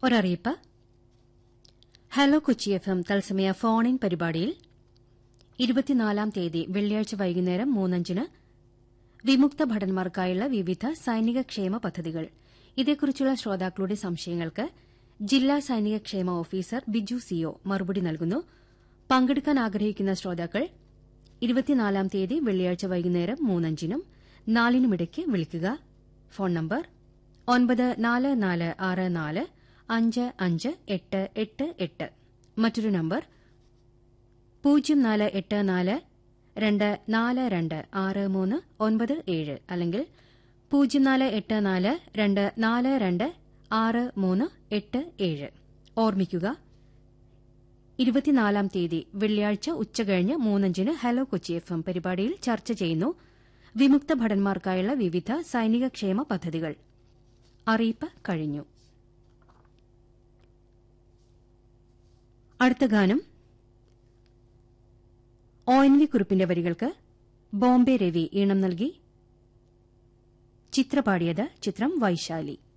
ഒരറിയിപ്പ് hello Kochi F M തത്സമയ phone in പരിപാടിയിൽ ഇരുപത്തിനാലാം തീയതി വെള്ളിയാഴ്ച വൈകുന്നേരം മൂന്നഞ്ചിന് വിമുക്ത ഭടന്മാർക്കായുള്ള വിവിധ സൈനിക ക്ഷേമ പദ്ധതികൾ ഇതേക്കുറിച്ചുള്ള ശ്രോതാക്കളുടെ സംശയങ്ങൾക്ക് ജില്ലാ സൈനിക ക്ഷേമ ഓഫീസർ ബിജു സിഒ മറുപടി നൽകുന്നു പങ്കെടുക്കാൻ ആഗ്രഹിക്കുന്ന ശ്രോതാക്കൾ ഇരുപത്തിനാലാം തീയതി വെള്ളിയാഴ്ച വൈകുന്നേരം മൂന്നഞ്ചിനും നാലിനുമിടയ്ക്ക് വിളിക്കുക ഫോൺ നമ്പർ ഒൻപത് നാല് നാല് ആറ് നാല് അഞ്ച് അഞ്ച് എട്ട് എട്ട് എട്ട് മറ്റൊരു നമ്പർ പൂജ്യം നാല് എട്ട് നാല് രണ്ട് നാല് രണ്ട് ആറ് മൂന്ന് ഒൻപത് ഏഴ് അല്ലെങ്കിൽ പൂജ്യം നാല് എട്ട് നാല് രണ്ട് നാല് രണ്ട് ആറ് മൂന്ന് എട്ട് ഏഴ് ഓർമ്മിക്കുക ഇരുപത്തിനാലാം തീയതി വെള്ളിയാഴ്ച ഉച്ചകഴിഞ്ഞ് മൂന്നഞ്ചിന് ഹലോ കൊച്ചി എഫ് എം പരിപാടിയിൽ ചർച്ച ചെയ്യുന്നു വിമുക്ത ഭടന്മാർക്കായുള്ള വിവിധ സൈനിക ക്ഷേമ പദ്ധതികൾ അറിയിപ്പ് കഴിഞ്ഞു അടുത്ത ഗാനം ഒ എൻ വി കുറിപ്പിന്റെ വരികൾക്ക് ബോംബെ രവി ഈണം നൽകി ചിത്രപാടിയത് ചിത്രം വൈശാലി